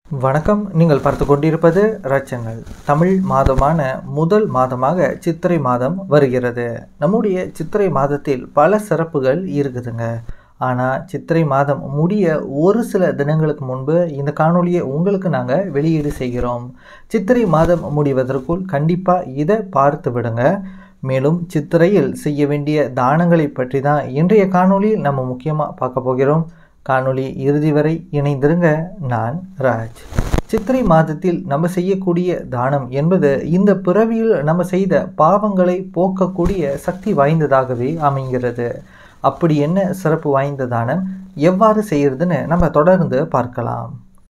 வணக்கம் நீங்கள் பார்த்து கொண்டிருப்பது ரச்சங்கள் தமிழ் மாதமான முதல் மாதமாக சித்திரை மாதம் வருகிறது நம்முடைய சித்திரை மாதத்தில் பல சிறப்புகள் இருக்குதுங்க ஆனால் சித்திரை மாதம் முடிய ஒரு சில தினங்களுக்கு முன்பு இந்த காணொளியை உங்களுக்கு நாங்கள் வெளியீடு செய்கிறோம் சித்திரை மாதம் முடிவதற்குள் கண்டிப்பாக இதை பார்த்து விடுங்க மேலும் சித்திரையில் செய்ய வேண்டிய தானங்களை பற்றி தான் இன்றைய காணொளியில் நம்ம முக்கியமாக பார்க்க போகிறோம் காணொளி இறுதி வரை இணைந்திருங்க நான் ராஜ் சித்திரை மாதத்தில் நம்ம செய்யக்கூடிய தானம் என்பது இந்த பிறவியில் நம்ம செய்த பாவங்களை போக்கக்கூடிய சக்தி வாய்ந்ததாகவே அமைகிறது அப்படி என்ன சிறப்பு வாய்ந்த தானம் எவ்வாறு செய்யறதுன்னு நம்ம தொடர்ந்து பார்க்கலாம்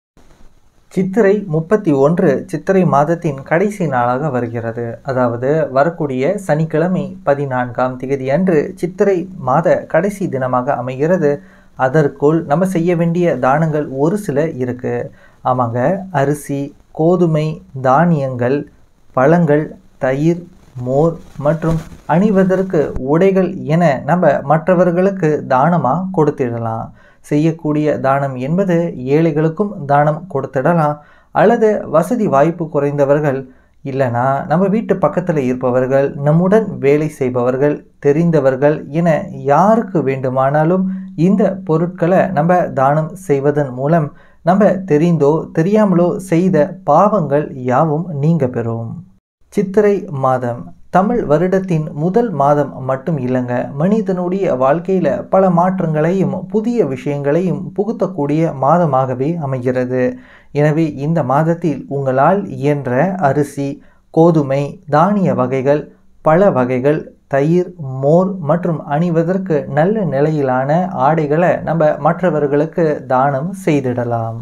சித்திரை முப்பத்தி ஒன்று சித்திரை மாதத்தின் கடைசி நாளாக வருகிறது அதாவது வரக்கூடிய சனிக்கிழமை பதினான்காம் திகதி அன்று சித்திரை மாத கடைசி தினமாக அமைகிறது அதற்குள் நம்ம செய்ய வேண்டிய தானங்கள் ஒரு சில இருக்கு ஆமாங்க அரிசி கோதுமை தானியங்கள் பழங்கள் தயிர் மோர் மற்றும் அணிவதற்கு உடைகள் என நம்ம மற்றவர்களுக்கு தானமாக கொடுத்திடலாம் செய்யக்கூடிய தானம் என்பது ஏழைகளுக்கும் தானம் கொடுத்திடலாம் அல்லது வசதி வாய்ப்பு குறைந்தவர்கள் இல்லைனா நம்ம வீட்டு பக்கத்தில் இருப்பவர்கள் நம்முடன் வேலை செய்பவர்கள் தெரிந்தவர்கள் என யாருக்கு வேண்டுமானாலும் இந்த பொருட்களை நம்ம தானம் செய்வதன் மூலம் நம்ம தெரிந்தோ தெரியாமலோ செய்த பாவங்கள் யாவும் நீங்க பெறும் சித்திரை மாதம் தமிழ் வருடத்தின் முதல் மாதம் மட்டும் இல்லைங்க மனிதனுடைய வாழ்க்கையில் பல மாற்றங்களையும் புதிய விஷயங்களையும் புகுத்தக்கூடிய மாதமாகவே அமைகிறது எனவே இந்த மாதத்தில் உங்களால் இயன்ற அரிசி கோதுமை தானிய வகைகள் பல வகைகள் தயிர் மோர் மற்றும் அணிவதற்கு நல்ல நிலையிலான ஆடைகளை நம்ம மற்றவர்களுக்கு தானம் செய்திடலாம்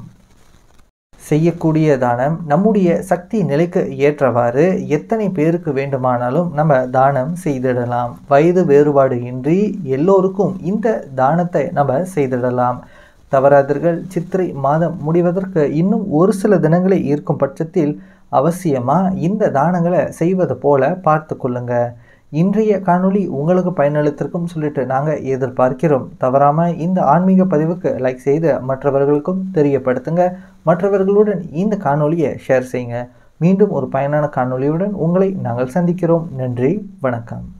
செய்யக்கூடிய தானம் நம்முடைய சக்தி நிலைக்கு ஏற்றவாறு எத்தனை பேருக்கு வேண்டுமானாலும் நம்ம தானம் செய்திடலாம் வயது வேறுபாடு இன்றி எல்லோருக்கும் இந்த தானத்தை நம்ம செய்திடலாம் தவறாதீர்கள் சித்திரை மாதம் முடிவதற்கு இன்னும் ஒரு சில தினங்களை இருக்கும் பட்சத்தில் அவசியமாக இந்த தானங்களை செய்வது போல பார்த்து கொள்ளுங்க இன்றைய காணொளி உங்களுக்கு பயனளித்திருக்கும் சொல்லிட்டு நாங்கள் எதிர்பார்க்கிறோம் தவறாமல் இந்த ஆன்மீக பதிவுக்கு லைக் செய்து மற்றவர்களுக்கும் தெரியப்படுத்துங்க மற்றவர்களுடன் இந்த காணொளியை ஷேர் செய்யுங்க மீண்டும் ஒரு பயனான காணொளியுடன் உங்களை நாங்கள் சந்திக்கிறோம் நன்றி வணக்கம்